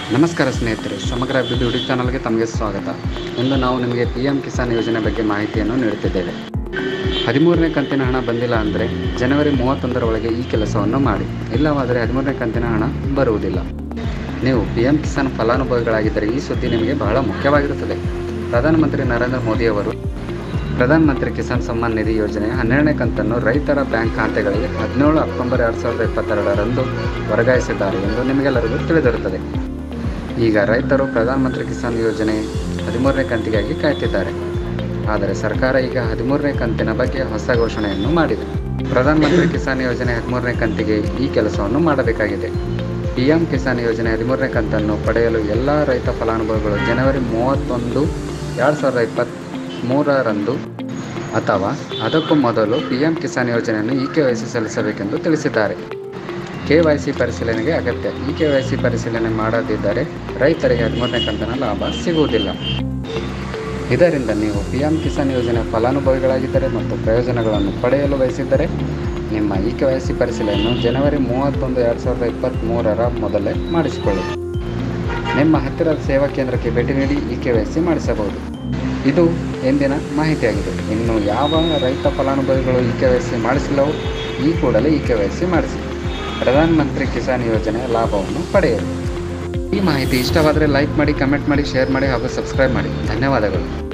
ನಮಸ್ಕಾರ ಸ್ನೇಹಿತರೆ ಸಮಗ್ರ ಅಭಿವೃದ್ಧಿ ಯೂಟ್ಯೂಬ್ ಚಾನಲ್ಗೆ ತಮಗೆ ಸ್ವಾಗತ ಇಂದು ನಾವು ನಿಮಗೆ ಪಿ ಎಂ ಕಿಸಾನ್ ಯೋಜನೆ ಬಗ್ಗೆ ಮಾಹಿತಿಯನ್ನು ನೀಡುತ್ತಿದ್ದೇವೆ ಹದಿಮೂರನೇ ಕಂತಿನ ಹಣ ಬಂದಿಲ್ಲ ಅಂದರೆ ಜನವರಿ ಮೂವತ್ತೊಂದರ ಒಳಗೆ ಈ ಕೆಲಸವನ್ನು ಮಾಡಿ ಇಲ್ಲವಾದರೆ ಹದಿಮೂರನೇ ಕಂತಿನ ಹಣ ಬರುವುದಿಲ್ಲ ನೀವು ಪಿ ಎಂ ಕಿಸಾನ್ ಫಲಾನುಭವಿಗಳಾಗಿದ್ದರೆ ಈ ಸುದ್ದಿ ನಿಮಗೆ ಬಹಳ ಮುಖ್ಯವಾಗಿರುತ್ತದೆ ಪ್ರಧಾನಮಂತ್ರಿ ನರೇಂದ್ರ ಮೋದಿಯವರು ಪ್ರಧಾನಮಂತ್ರಿ ಕಿಸಾನ್ ಸಮ್ಮಾನ್ ನಿಧಿ ಯೋಜನೆಯ ಹನ್ನೆರಡನೇ ಕಂತನ್ನು ರೈತರ ಬ್ಯಾಂಕ್ ಖಾತೆಗಳಿಗೆ ಹದಿನೇಳು ಅಕ್ಟೋಬರ್ ಎರಡು ಸಾವಿರದ ಇಪ್ಪತ್ತೆರಡರಂದು ವರ್ಗಾಯಿಸಿದ್ದಾರೆ ಎಂದು ನಿಮಗೆಲ್ಲರಿಗೂ ತಿಳಿದಿರುತ್ತದೆ ಈಗ ರೈತರು ಪ್ರಧಾನಮಂತ್ರಿ ಕಿಸಾನ್ ಯೋಜನೆ ಹದಿಮೂರನೇ ಕಂತಿಗಾಗಿ ಕಾಯ್ತಿದ್ದಾರೆ ಆದರೆ ಸರ್ಕಾರ ಈಗ ಹದಿಮೂರನೇ ಕಂತಿನ ಬಗ್ಗೆ ಹೊಸ ಘೋಷಣೆಯನ್ನು ಮಾಡಿದೆ ಪ್ರಧಾನಮಂತ್ರಿ ಕಿಸಾನ್ ಯೋಜನೆ ಹದಿಮೂರನೇ ಕಂತಿಗೆ ಈ ಕೆಲಸವನ್ನು ಮಾಡಬೇಕಾಗಿದೆ ಪಿ ಎಂ ಕಿಸಾನ್ ಯೋಜನೆ ಹದಿಮೂರನೇ ಕಂತನ್ನು ಪಡೆಯಲು ಎಲ್ಲ ರೈತ ಫಲಾನುಭವಿಗಳು ಜನವರಿ ಮೂವತ್ತೊಂದು ಎರಡು ಸಾವಿರದ ಇಪ್ಪತ್ತ್ಮೂರರಂದು ಅಥವಾ ಅದಕ್ಕೂ ಮೊದಲು ಪಿ ಎಂ ಕಿಸಾನ್ ಯೋಜನೆಯನ್ನು ಇ ಕೆ ವೈ ಸಿ ಸಲ್ಲಿಸಬೇಕೆಂದು ತಿಳಿಸಿದ್ದಾರೆ ಕೆ ವೈ ಸಿ ಪರಿಶೀಲನೆಗೆ ಅಗತ್ಯ ಈ ಕೆ ವೈ ಸಿ ಪರಿಶೀಲನೆ ಮಾಡದಿದ್ದರೆ ರೈತರಿಗೆ ಹದಿಮೂರನೇ ಕಂತಿನ ಲಾಭ ಸಿಗುವುದಿಲ್ಲ ಇದರಿಂದ ನೀವು ಪಿ ಎಂ ಕಿಸಾನ್ ಯೋಜನೆ ಫಲಾನುಭವಿಗಳಾಗಿದ್ದರೆ ಮತ್ತು ಪ್ರಯೋಜನಗಳನ್ನು ಪಡೆಯಲು ಬಯಸಿದ್ದರೆ ನಿಮ್ಮ ಇ ಕೆ ವೈ ಸಿ ಪರಿಶೀಲನೆಯನ್ನು ಜನವರಿ ಮೂವತ್ತೊಂದು ಎರಡು ಸಾವಿರದ ಇಪ್ಪತ್ತ್ಮೂರರ ಮೊದಲೇ ಮಾಡಿಸಿಕೊಳ್ಳಿ ನಿಮ್ಮ ಹತ್ತಿರದ ಸೇವಾ ಕೇಂದ್ರಕ್ಕೆ ಭೇಟಿ ನೀಡಿ ಇ ಕೆ ವೈ ಸಿ ಮಾಡಿಸಬಹುದು ಇದು ಎಂದಿನ ಮಾಹಿತಿಯಾಗಿದೆ ಇನ್ನು ಯಾವ ರೈತ ಫಲಾನುಭವಿಗಳು ಇ ಕೆ ವೈ ಸಿ ಮಾಡಿಸಿಲ್ಲವೋ ಈ ಕೂಡಲೇ ಇ ಕೆ ವೈ ಸಿ ಮಾಡಿಸಿ ಪ್ರಧಾನಮಂತ್ರಿ ಕಿಸಾನ್ ಯೋಜನೆಯ ಲಾಭವನ್ನು ಪಡೆಯಲು ಈ ಮಾಹಿತಿ ಇಷ್ಟವಾದರೆ ಲೈಕ್ ಮಾಡಿ ಕಮೆಂಟ್ ಮಾಡಿ ಶೇರ್ ಮಾಡಿ ಹಾಗೂ ಸಬ್ಸ್ಕ್ರೈಬ್ ಮಾಡಿ ಧನ್ಯವಾದಗಳು